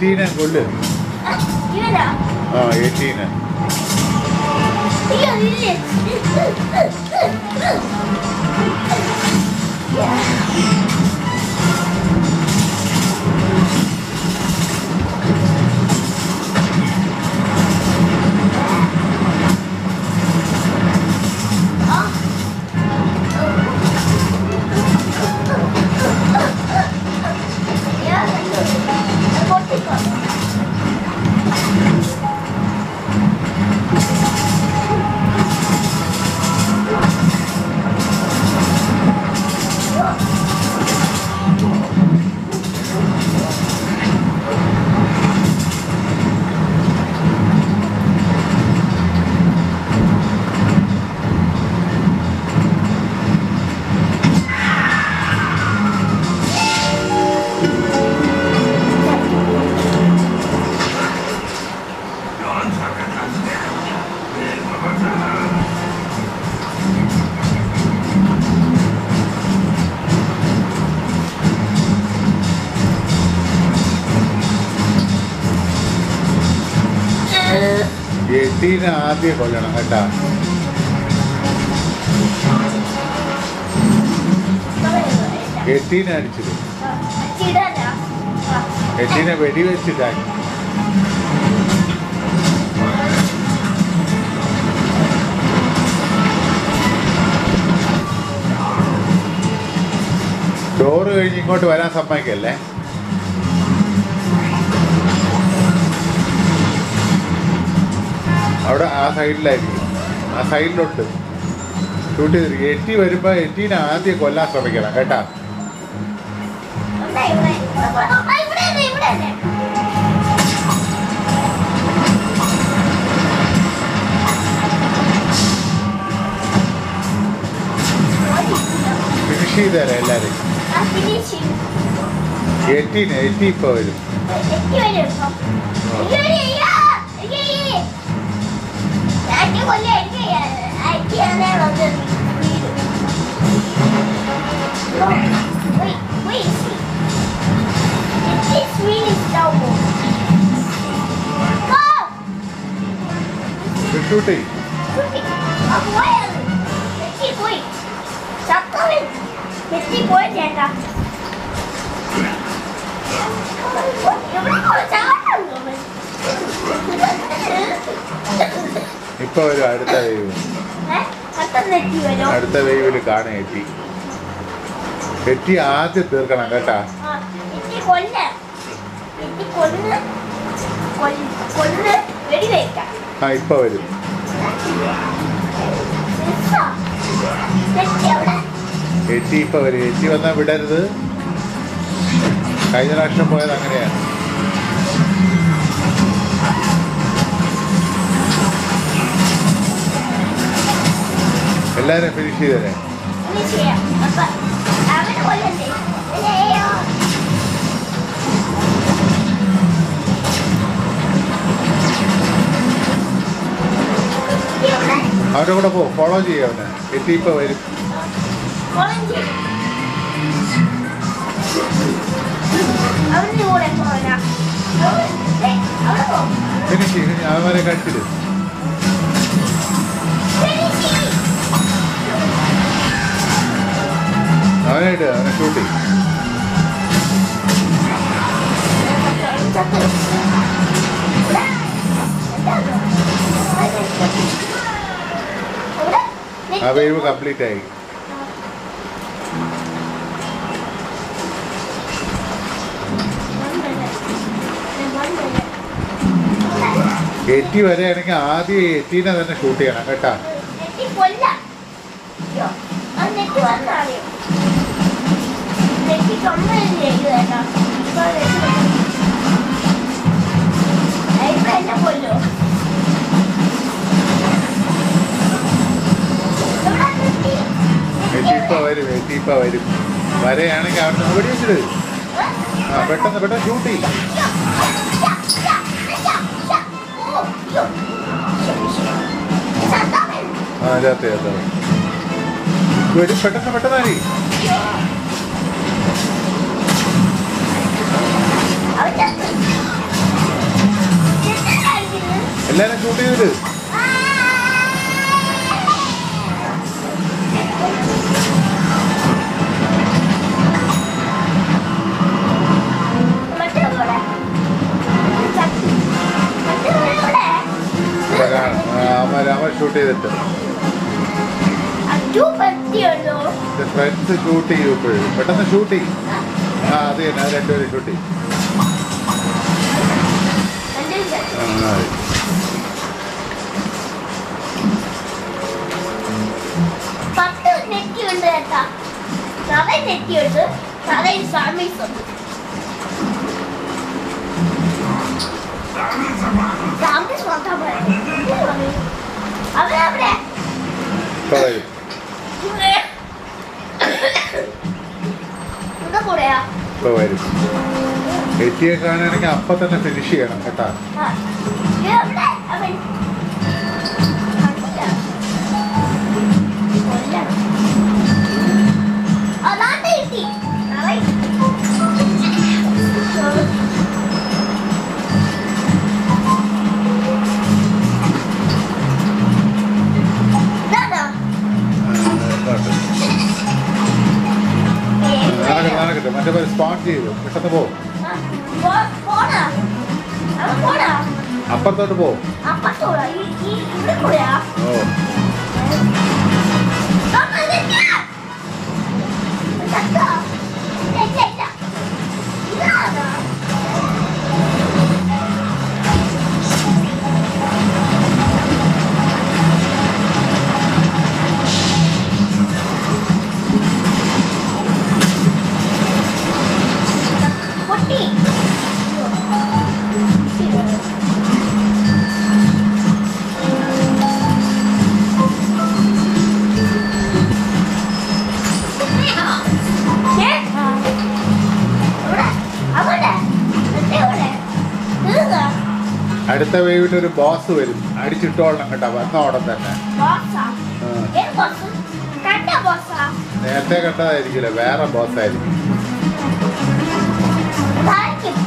എയ്റ്റീനെ കൊല്ല് ഇവനാ ആ എയ്റ്റീന് അയ്യോ ഇല്ലേ പൊട്ടിക്കോ എയ്റ്റീനെ ആദ്യം കൊല്ലണം കേട്ടാ എയ്റ്റീനെ അടിച്ചത് ചിടാനാ എയ്റ്റീനെ വെടിവെച്ചിട്ടാക്കി ഡോറ് കഴിഞ്ഞ് ഇങ്ങോട്ട് വരാൻ സമ്മതിക്കല്ലേ അവിടെ ആ സൈഡിലായിരിക്കും ആ സൈഡിലുണ്ട് ഷൂട്ട് ചെയ്തിരിക്കും എട്ടി വരുമ്പോൾ എട്ടീനെ ആദ്യം കൊല്ലാൻ ശ്രമിക്കണം കേട്ടാ ഇവിടെ ഇവിടെ ഇവിടെ ഇവിടെ ഇവിടെ ഫിനിഷ് ചെയ്തേരാ എല്ലാവരും ആ ഫിനിഷ് എട്ടീന് എട്ടി ഇപ്പോൾ വരും എത്തി വരും ഇപ്പം അയ്യോ അയ്യോ അയ്യോ അടി കൊല്ലം അടി അടിയാണേ വന്നത് വീട് Wait, wait, see. It's really slow. Go! Shoot ചെയ്യും പോയത് തെറ്റിപ്പോയി ചത്തവൻ തെറ്റിപ്പോയി ചേട്ടാ എവിടെ ചാടുന്നു ഇപ്പോൾ വരും അടുത്ത വേവ് പെട്ടെന്ന് തെറ്റി വരും അടുത്ത വേവിൽ കാണും എട്ടി എട്ടി ആദ്യം തീർക്കണം കേട്ടാ തെറ്റി കൊല്ല തെറ്റി കൊന്ന് കൊല്ല് കൊന്ന് വെടിവെക്കാം ആ ഇപ്പോൾ വരും തെറ്റി അവിടെ എട്ടി ഇപ്പോൾ വരും എട്ടി വന്നാൽ വിടരുത് കഴിഞ്ഞ പ്രാവശ്യം പോയത് അങ്ങനെയാണ് എല്ലാവരും ഫിനിഷ് ചെയ്തേരെ ഇനി ചെയ്യാം അപ്പൊ അവന് കൊല്ലണ്ടേ അയ്യോ ഇവിടെ അവരുടെ കൂടെ പോ ഫോളോ ചെയ്യും അവനെ എട്ടി ഇപ്പോൾ വരും കൊളഞ്ചി അവന്റെ കൂടെ പോരാ അവൻ ദേ, അവിടെ പോ ഫിനിഷ് അവരെ കടിച്ചിട്ട് ഫിനിഷ് അവനായിട്ട് അവനെ ഷൂട്ട് ചെയ്യും ചത്ത്. ഇവിടെ. എന്താ? ഇവിടെ. ആ വേവ് കംപ്ലീറ്റ് ആയി എറ്റി വരെയാണെങ്കിൽ ആദ്യം എറ്റീനെ തന്നെ ഷൂട്ട് ചെയ്യണം കേട്ടാ നെറ്റി കൊല്ലാം. അയ്യോ, അത് നെറ്റി വന്നാറിയോ? നെറ്റി കമ്മലല്ലേ ഇത് കേട്ടോ. ഇപ്പൊ നെറ്റി വന്നു. ആ, ഇപ്പൊ എന്നെ കൊല്ലോ. ഇവിടെ നെറ്റി. എറ്റി ഇപ്പൊ വരും എറ്റി ഇപ്പൊ വരും വരെയാണെങ്കിൽ അവിടെ നിന്ന് വെടി വെച്ചിട്ട് ആ പെട്ടെന്ന് പെട്ടെന്ന് ഷൂട്ട് ചെയ്യും അയ്യോ, അയ്യോ, അയ്യോ, അയ്യോ, അയ്യോ. ഓ, അയ്യോ. ചത്തവൻ. ആ അതെ അതെ വരും പെട്ടെന്ന് പെട്ടെന്ന് അരി അയ്യോ. അവൻ ചത്തു. എല്ലാരും ഷൂട്ട് ചെയ്തിട്ട് മറ്റേ കൂടെ ചട്ടി മറ്റേ കൂടെ ഇവിടെ കാണും അവൻ അവൻ ഷൂട്ട് ചെയ്തിട്ട് അറ്റു പറ്റിയുള്ളൂ ഫ്രണ്ട്സ് ഷൂട്ട് ചെയ്യും ഇപ്പോഴും പെട്ടെന്ന് ഷൂട്ട് ചെയ്യും ആ അത് തന്നെ അത് രണ്ടുപേരും ഷൂട്ട് ചെയ്യും ആ, മതി. പത്ത് നെറ്റിയുണ്ട് കേട്ടാ നിറയെ നെറ്റിയുണ്ട് നിറയെ സർവീസ് ഉണ്ട് സർവീസ് മാത്രം പോരെ അവരവിടെ ഇപ്പൊ വരും ഇവിടെ കൂടെയാ ഇപ്പൊ വരും എത്തിയെ കാണുകയാണെങ്കിൽ അപ്പൊ തന്നെ ഫിനിഷ് ചെയ്യണം കേട്ടാ ആ. ഇവിടെ അവൻ കണ്ടില്ല. കൊല്ലണം. അതാണ്ട് കിട്ടി. നിറയെ. ഇതാണോ? നടക്കട്ടെ നടക്കട്ടെ മറ്റേ പോലെ സ്പോൺ ചെയ്തു പെട്ടെന്ന് പോ ആ, പോ- പോടാ. അവൻ പോടാ. അപ്പുറത്തോട്ട് പോ അപ്പുറത്തോടാ. ഈ- ഈ- ഇവിടെ കൂടെയാ? ഓ അമ്മ, ഇതെന്താ? ഇതെന്താ? ഇല്ല, ഇല്ല. ഇതാണോ? പൊട്ടി. ഏ? അവിടെ, അവിടെ. എന്റെ അവിടെ. തീർന്നോ? അടുത്ത വേവിട്ട് ഒരു ബോസ് വരും അടിച്ചിട്ടോളണം കേട്ടോ വന്ന ഉടൻ തന്നെ ബോസാ? ആ. ഏത് ബോസ്? കണ്ട ബോസാ? നേരത്തെ കണ്ടതായിരിക്കില്ല വേറെ ബോസ് ആയിരിക്കും ഇതായിരിക്കും.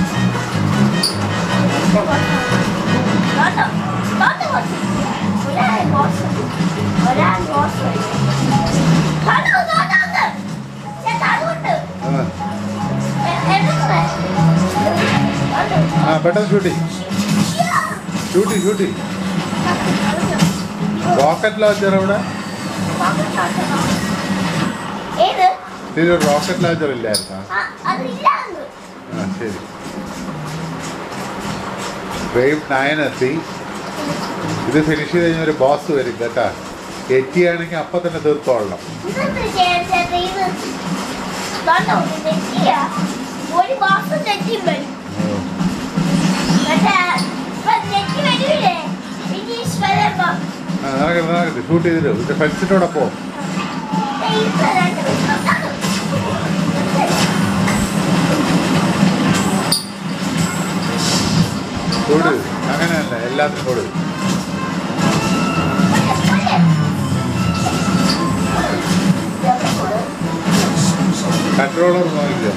എന്റെ ബോസാ. ദോണ്ടോ? ദോണ്ടോ ബോസ്? ഒരാൾ ബോസ്. ഒരാൾ ബോസ്. കണ്ടോ? ദോണ്ടോ ഉണ്ട്. ഞാൻ കണ്ടുകൊണ്ട്. ആ. എ- എടുക്കണേ. ദോണ്ടോ? ആ പെട്ടെന്ന് ഷൂട്ടി ഷൂട്ടി ഷൂട്ടി റോക്കറ്റ് ലോഞ്ചർ ഇവിടെ ഏത് ഇതിലൊരു റോക്കറ്റ് ലോഞ്ചർ ഇല്ലായിരുന്നോ ആ, അതില്ലാന്ന് ആ ശരി വേവ് നയൻ എത്തി ഇത് ഫിനിഷ് ചെയ്ത് കഴിഞ്ഞാൽ ഒരു ബോസ് വരും കേട്ടാ എത്തിയാണെങ്കിൽ അപ്പം തന്നെ തീർത്തോളണം ഇതെന്ത് ചേട്ടൻ ഇത് ദോണ്ടോ നെറ്റിയാ ഒരു മാസം നെറ്റി വരും ഓ. മറ്റേ ഇപ്പൊ നെറ്റി വരൂലേ ഇംഗ്ലീഷ് വരുമ്പോ ആ നടക്കട്ടെ നടക്കട്ടെ ഷൂട്ട് ചെയ്തിട്ട് ഇതിന്റെ ഫ്രണ്ട്സിൻ്റെ പോ ഇത് രണ്ട് ദിവസം. കൊടു അങ്ങനെയല്ല എല്ലാത്തിനും കൊടു കൺട്രോളർ നോക്കില്ല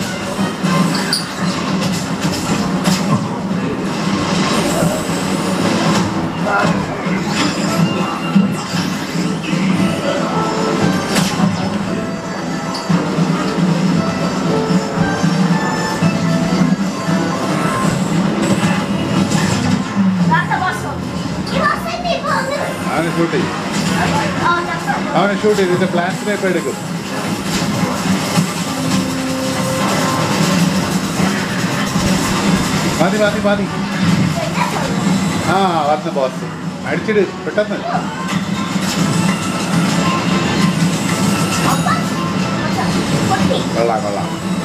ദാണ്ട ബോസ്. ഈ ബോസ് എന്നെ ഇപ്പൊ ഒന്ന് അവനെ ഷൂട്ട് ചെയ്യും ആ, ദാണ്ട. അവനെ ഷൂട്ട് ചെയ്ത് ഇതിന്റെ പ്ലാൻസിനെ ഇപ്പം എടുക്കും മതി മതി മതി ആ വന്ന് ബോസ് അടിച്ചിട് പെട്ടെന്ന് പൊട്ടി. കൊള്ളാം കൊള്ളാം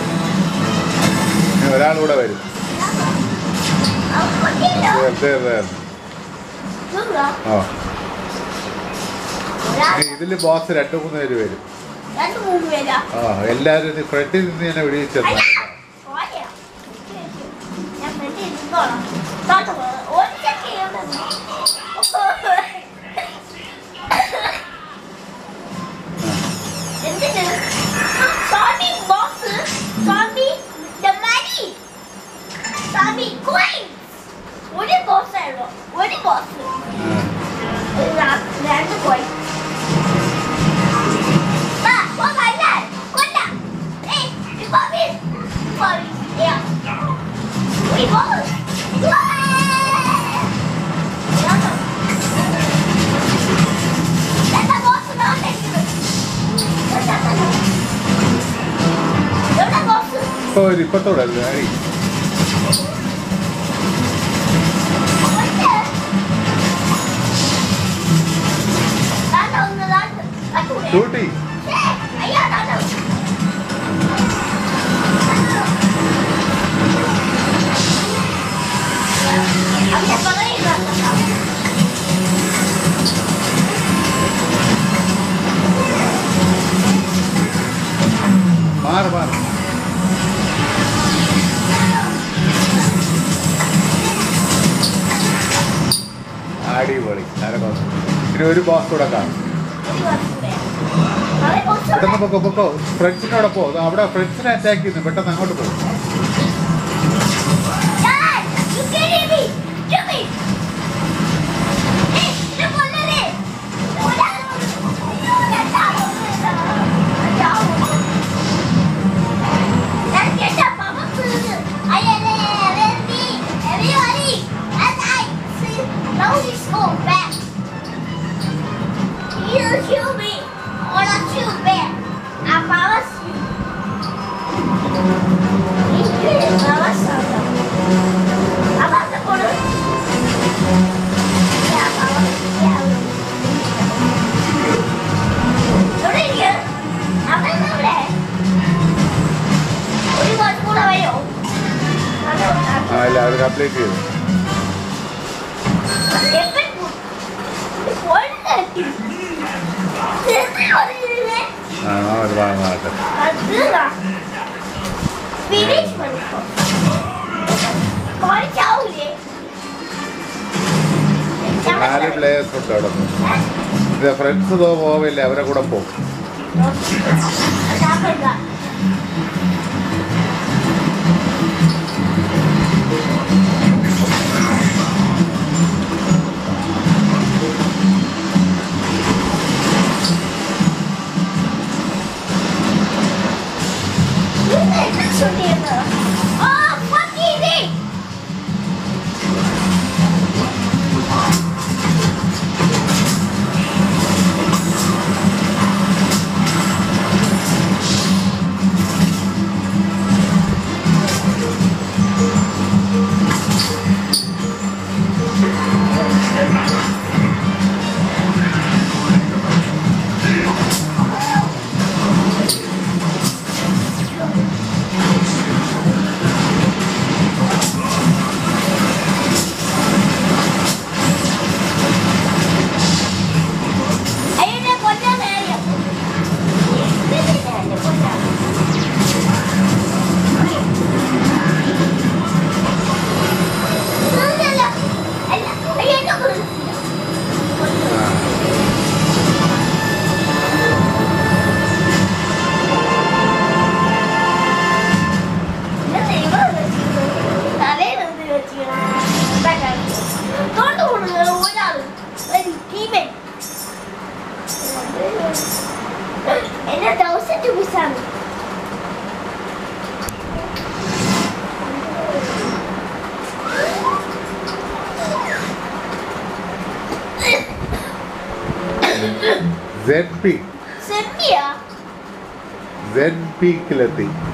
ഇനി ഒരാളൂടെ വരും ആ, പൊട്ടിയില്ലോ. തീർ- തീർ- തീർന്നു. തീർന്നോ? ആ ഒരാൾ- ഇനി ഇതില് ബോസ് രണ്ട് മൂന്ന് പേര് വരും രണ്ട് മൂന്ന് പേരാ ആ എല്ലാവരും ഇത് ഫ്രണ്ടിൽ നിന്ന് തന്നെ വിടിയിച്ചെന്നു അയ്യാ. പോയാ. ഞാൻ ഫ്രണ്ടിൽ നിന്നോളാം. ദാണ്ട പോ- ഒരു ചെക്ക് ചെയ്യുന്നത്. എന്തിന്? Swami boss Swami the money Swami coins ഒരു ബോസ് ആയിരുന്നു ഒരു ഇപ്പൊ ഒരു ഇപ്പത്തോടെ അടി താത്ത ഒന്ന് താത്ത കട്ടൂടെ ഡ്യൂട്ടി അയ്യോ താത്ത അവിടെ പറയുക മാറ് മാറ് അടിപൊളി നല്ല ഇനി ഒരു ബോസ് കൂടെ കാണും പെട്ടെന്ന് പൊക്കോ പൊക്കോ ഫ്രണ്ട്സിനോടെ പോ ദാ അവിടെ ഫ്രണ്ട്സിനെ അറ്റാക്ക് ചെയ്യുന്നു പെട്ടെന്ന് അങ്ങോട്ട് പോകും Shoot me! I wanna shoot back! I promise you! ആ ഇല്ല അത് കംപ്ലീറ്റ് ചെയ്തു ആ അത് വാങ്ങാട്ടെ Finish பண்ணிக்கோ കുഴച്ചാവൂലേ നാല് പ്ലേയേഴ്സ് ഉണ്ട് അവിടെ ഇത് ഫ്രണ്ട്സ് തോ പോവില്ല അവരെ കൂടെ പോകും സാപ്പിടുക Oh, what is it? അതിനെ കൊല്ലാൻ നേരം ഇതിനെ കൊല്ലാൻ ഇതൊന്നുമല്ല. അല്ല, അയ്യോ, കൊല്ലും. ആ ഇതെന്താ ഇവിടെ വെച്ചിരിക്കുന്നത്? തലയിൽ എന്ത് വെച്ചിരിക്കുന്നത്? ഉണ്ടാക്കാൻ. തൊണ്ട് കൊടുക്കുക ഒരാള്. ഒരു ടീമൻ. എന്നെ തൗസൻഡ് മിസ്സാണ് സെഡ് പി സെമ്മിയാ സെഡ് പീക്കിലെത്തി